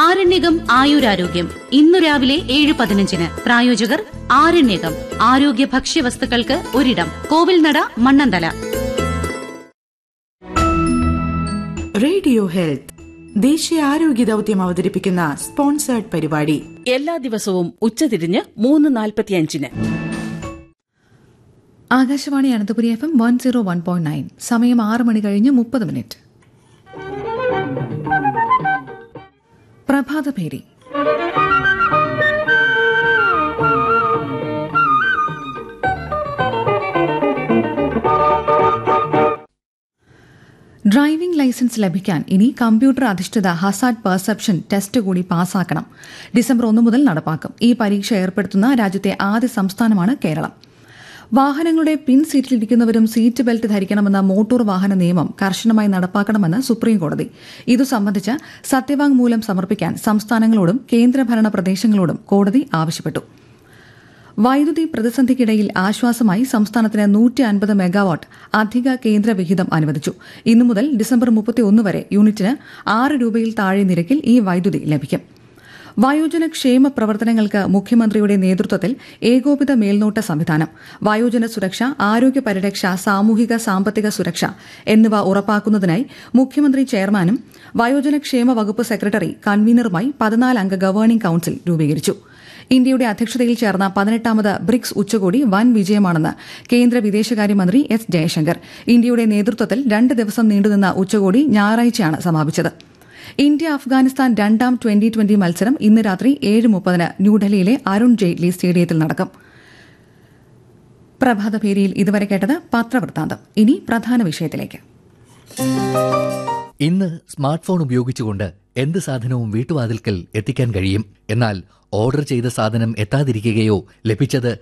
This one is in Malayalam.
ആരണ്യകം ആയുരാരോഗ്യം ഇന്നു രാവിലെ ഏഴ് പതിനഞ്ചിന് പ്രായോജകർ ആരണ്യകം ആരോഗ്യ ഭക്ഷ്യവസ്തുക്കൾക്ക് ഒരിടം കോവിൽനട മണ്ണന്തല റേഡിയോ ഹെൽത്ത് ദേശീയ ആരോഗ്യ ദൗത്യം അവതരിപ്പിക്കുന്ന സ്പോൺസേർഡ് പരിപാടി എല്ലാ ദിവസവും ഉച്ചതിരിഞ്ഞ് മൂന്ന് നാൽപ്പത്തിയഞ്ചിന് Akashvani Ananthapuri F M one zero one point nine സമയം ആറ് മണി കഴിഞ്ഞ് മുപ്പത് മിനിറ്റ് പ്രഭാതഭേരി ഡ്രൈവിംഗ് ലൈസൻസ് ലഭിക്കാൻ ഇനി കമ്പ്യൂട്ടർ അധിഷ്ഠിത ഹസാഡ് പെർസെപ്ഷൻ ടെസ്റ്റ് കൂടി പാസ്സാക്കണം ഡിസംബർ ഒന്ന് മുതൽ നടപ്പാക്കും ഈ പരീക്ഷ ഏർപ്പെടുത്തുന്ന രാജ്യത്തെ ആദ്യ സംസ്ഥാനമാണ് കേരളം വാഹനങ്ങളുടെ പിൻ സീറ്റിലിരിക്കുന്നവരും സീറ്റ് ബെൽറ്റ് ധരിക്കണമെന്ന മോട്ടോർ വാഹന നിയമം കർശനമായി നടപ്പാക്കണമെന്ന് സുപ്രീം കോടതി ഇതു സംബന്ധിച്ച് സത്യവാങ്മൂലം സമർപ്പിക്കാൻ സംസ്ഥാനങ്ങളോടും കേന്ദ്രഭരണ പ്രദേശങ്ങളോടും കോടതി ആവശ്യപ്പെട്ടു വൈദ്യുതി പ്രതിസന്ധിക്കിടയിൽ ആശ്വാസമായി സംസ്ഥാനത്തിന് നൂറ്റി അൻപത് മെഗാവാട്ട് അധിക കേന്ദ്ര വിഹിതം അനുവദിച്ചു ഇന്നു മുതൽ ഡിസംബർ മുപ്പത്തിയൊന്ന് വരെ യൂണിറ്റിന് ആറ് രൂപയിൽ താഴെ നിരക്കിൽ ഈ വൈദ്യുതി ലഭിക്കും വയോജന ക്ഷേമ പ്രവർത്തനങ്ങൾക്ക് മുഖ്യമന്ത്രിയുടെ നേതൃത്വത്തിൽ ഏകോപിത മേൽനോട്ട സംവിധാനം വയോജന സുരക്ഷ ആരോഗ്യ പരിരക്ഷ സാമൂഹിക സാമ്പത്തിക സുരക്ഷ എന്നിവ ഉറപ്പാക്കുന്നതിനായി മുഖ്യമന്ത്രി ചെയർമാനും വയോജന ക്ഷേമ വകുപ്പ് സെക്രട്ടറി കൺവീനറുമായി പതിനാലംഗ ഗവേണിംഗ് കൌൺസിൽ രൂപീകരിച്ചു ഇന്ത്യയുടെ അധ്യക്ഷതയിൽ ചേർന്ന പതിനെട്ടാമത് ബ്രിക്സ് ഉച്ചകോടി വൻ വിജയമാണെന്ന് കേന്ദ്ര വിദേശകാര്യമന്ത്രി എസ് ജയശങ്കർ ഇന്ത്യയുടെ നേതൃത്വത്തിൽ രണ്ട് ദിവസം നീണ്ടുനിന്ന ഉച്ചകോടി ഞായറാഴ്ചയാണ് സമാപിച്ചത് ഇന്ത്യ അഫ്ഗാനിസ്ഥാൻ രണ്ടാം ട്വന്റി ട്വന്റി മത്സരം ഇന്ന് രാത്രി ഏഴ് മുപ്പതിന് ന്യൂഡൽഹിയിലെ അരുൺ ജെയ്റ്റ്ലി സ്റ്റേഡിയത്തിൽ നടക്കും പ്രഭാതഭേരിയിൽ ഇതുവരെ കേട്ടത് പത്രവൃത്താന്തം ഇനി പ്രധാന വിഷയത്തിലേക്ക് ഇന്ന് സ്മാർട്ട് ഫോൺ ഉപയോഗിച്ചുകൊണ്ട് എന്ത് സാധനവും വീട്ടുവാതിൽക്കൽ എത്തിക്കാൻ കഴിയും എന്നാൽ ഓർഡർ ചെയ്ത സാധനം എത്താതിരിക്കുകയോ ലഭിച്ചത്